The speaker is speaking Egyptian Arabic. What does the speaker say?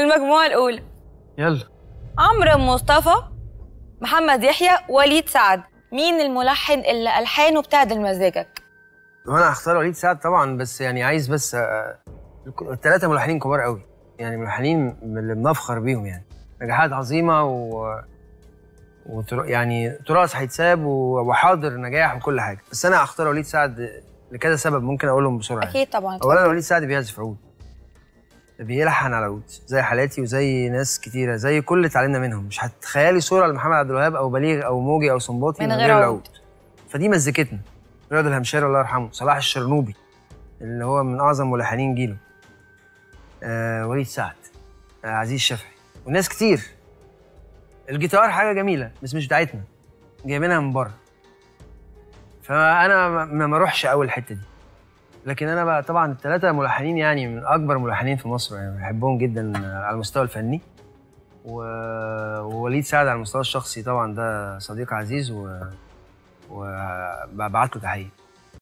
المجموعة الأولى يلا عمرو مصطفى محمد يحيى وليد سعد مين الملحن اللي ألحانه بتعدل مزاجك؟ وانا هختار وليد سعد طبعا بس يعني عايز بس الثلاثه ملحنين كبار قوي يعني ملحنين من اللي بنفخر بيهم يعني نجاحات عظيمه و وتر... يعني تراث هيتساب و- وحاضر نجاح وكل حاجه بس انا هختار وليد سعد لكذا سبب ممكن اقولهم بسرعه يعني. أكيد طبعا اولا وليد سعد بيعزف عود بيلحن على عود زي حالاتي وزي ناس كتيره زي كل اللي اتعلمنا منهم مش هتخيلي صوره لمحمد عبد الوهاب او بليغ او موجي او صنباطي من غير عود. فدي مزيكتنا رياض الهمشاري الله يرحمه صلاح الشرنوبي اللي هو من اعظم ملحنين جيله آه وليد سعد آه عزيز شافعي وناس كتير الجيتار حاجه جميله بس مش بتاعتنا جايبينها من بره فانا ما- ما ما اروحش اول الحته دي لكن انا بقى طبعا الثلاثه ملحنين يعني من اكبر ملحنين في مصر يعني بحبهم جدا على المستوى الفني و... ووليد سعد على المستوى الشخصي طبعا ده صديق عزيز و... وببعت له تحيه